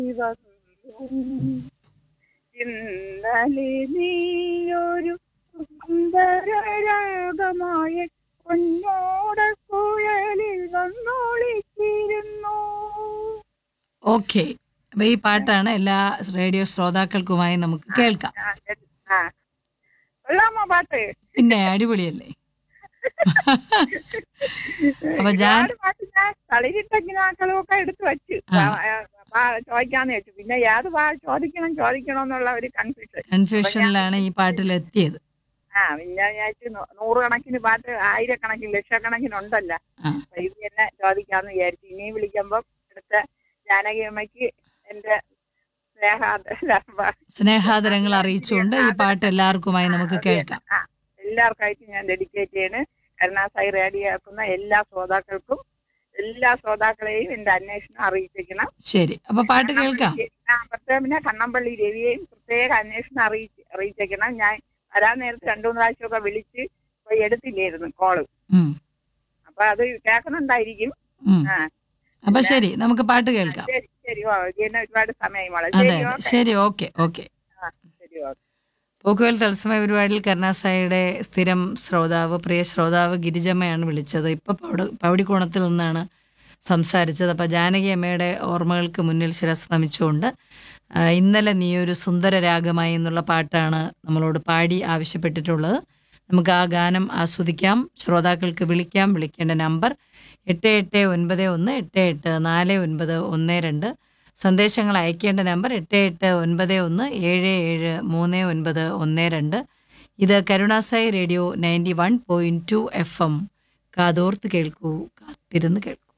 ഇന്നലെ നീയൊരു സുന്ദരരാഗമായ പൊന്നോട കുഴലിൽ വന്നോളിച്ചിരുന്നു ഓക്കെ അപ്പൊ ഈ പാട്ടാണ് എല്ലാ റേഡിയോ ശ്രോതാക്കൾക്കുമായി നമുക്ക് കേൾക്കാം ആ, ആ. കൊള്ളാമോ പാട്ട് പിന്നെ അടിപൊളിയല്ലേ അപ്പൊ ഞാൻ ഒരുപാട് പാട്ട് ഞാൻ കളിരിട്ടക്കിനാക്കളും ഒക്കെ എടുത്തു വെച്ചു ആ. പാ- ചോദിക്കാന്ന് വെച്ചു പിന്നെ ഏത് പാ ചോദിക്കണം ചോദിക്കണം എന്നുള്ള ഒരു കൺഫ്യൂഷൻ കൺഫ്യൂഷനിലാണ് ഈ പാട്ടിൽ എത്തിയത് ആ പിന്നെ ഞാൻ വിചാരിച്ചു നൂ- നൂറുകണക്കിന് പാട്ട് ആയിരക്കണക്കിന് ലക്ഷക്കണക്കിന് ഉണ്ടല്ലോ ആ. അപ്പൊ ഇത് തന്നെ ചോദിക്കാന്ന് വിചാരിച്ചു ഇനിയും വിളിക്കുമ്പം അടുത്ത ജാനകി അമ്മയ്ക്ക് എന്റെ സ്നേഹ സ്നേഹാദരങ്ങൾ അറിയിച്ചുകൊണ്ട് ഈ പാട്ട് എല്ലാവർക്കുമായി നമുക്ക് കേൾക്കാം ആ, എല്ലാവർക്കായിട്ട് ഞാൻ ഡെഡിക്കേറ്റ് ചെയ്യണ് കരുണാസായി റേഡിയോ ആക്കുന്ന എല്ലാ ശ്രോതാക്കൾക്കും എല്ലാ ശ്രോതാക്കളെയും എന്റെ അന്വേഷണം അറിയിച്ചിരിക്കണം ശരി അപ്പൊ പാട്ട് കേൾക്കാം ആ, പ്രത്യേകം പിന്നെ കണ്ണമ്പള്ളി രവിയെയും പ്രത്യേക അന്വേഷണം അറിയിച്ച് അറിയിച്ചേക്കണം ഞാൻ വരാൻ നേരത്ത് രണ്ടു മൂന്ന് പ്രാവശ്യമൊക്കെ വിളിച്ച് ഇപ്പൊ എടുത്തില്ലായിരുന്നു കോള് ഉം, അപ്പൊ അത് കേൾക്കുന്നുണ്ടായിരിക്കും ഉം. ആ അപ്പൊ ശരി നമുക്ക് പാട്ട് കേൾക്കാം ശരി ശരി ഓ ഇതിന് ഒരുപാട് സമയമായി മോളെ അതെ ശരി അതെ ഓക്കെ ശരി ഓക്കെ ഓക്കെ ആ ശരി ഓക്കെ പോക്കുവൽ തത്സമയ പരിപാടിയിൽ കരുണാസായിയുടെ സ്ഥിരം ശ്രോതാവ് പ്രിയ ശ്രോതാവ് ഗിരിജമ്മയാണ് വിളിച്ചത് ഇപ്പൊ പൗട പൗടിക്കോണത്തിൽ നിന്നാണ് സംസാരിച്ചത് അപ്പൊ ജാനകി അമ്മയുടെ ഓർമ്മകൾക്ക് മുന്നിൽ ശിരസ് നമിച്ചുകൊണ്ട് ആ, ഇന്നലെ നീ ഒരു സുന്ദര രാഗമായി എന്നുള്ള പാട്ടാണ് നമ്മളോട് പാടി ആവശ്യപ്പെട്ടിട്ടുള്ളത് നമുക്ക് ആ ഗാനം ആസ്വദിക്കാം ശ്രോതാക്കൾക്ക് വിളിക്കാം വിളിക്കേണ്ട നമ്പർ എട്ട് എട്ട് ഒൻപത് ഒന്ന് എട്ട് എട്ട് നാല് ഒൻപത് ഒന്ന് രണ്ട് സന്ദേശങ്ങൾ അയക്കേണ്ട നമ്പർ എട്ട് എട്ട് ഒൻപത് ഒന്ന് ഏഴ് ഏഴ് മൂന്ന് ഒൻപത് ഒന്ന് രണ്ട് ഇത് കരുണാസായി radio ninety one point two F M കാതോർത്ത് കേൾക്കൂ കാത്തിരുന്ന് കേൾക്കൂ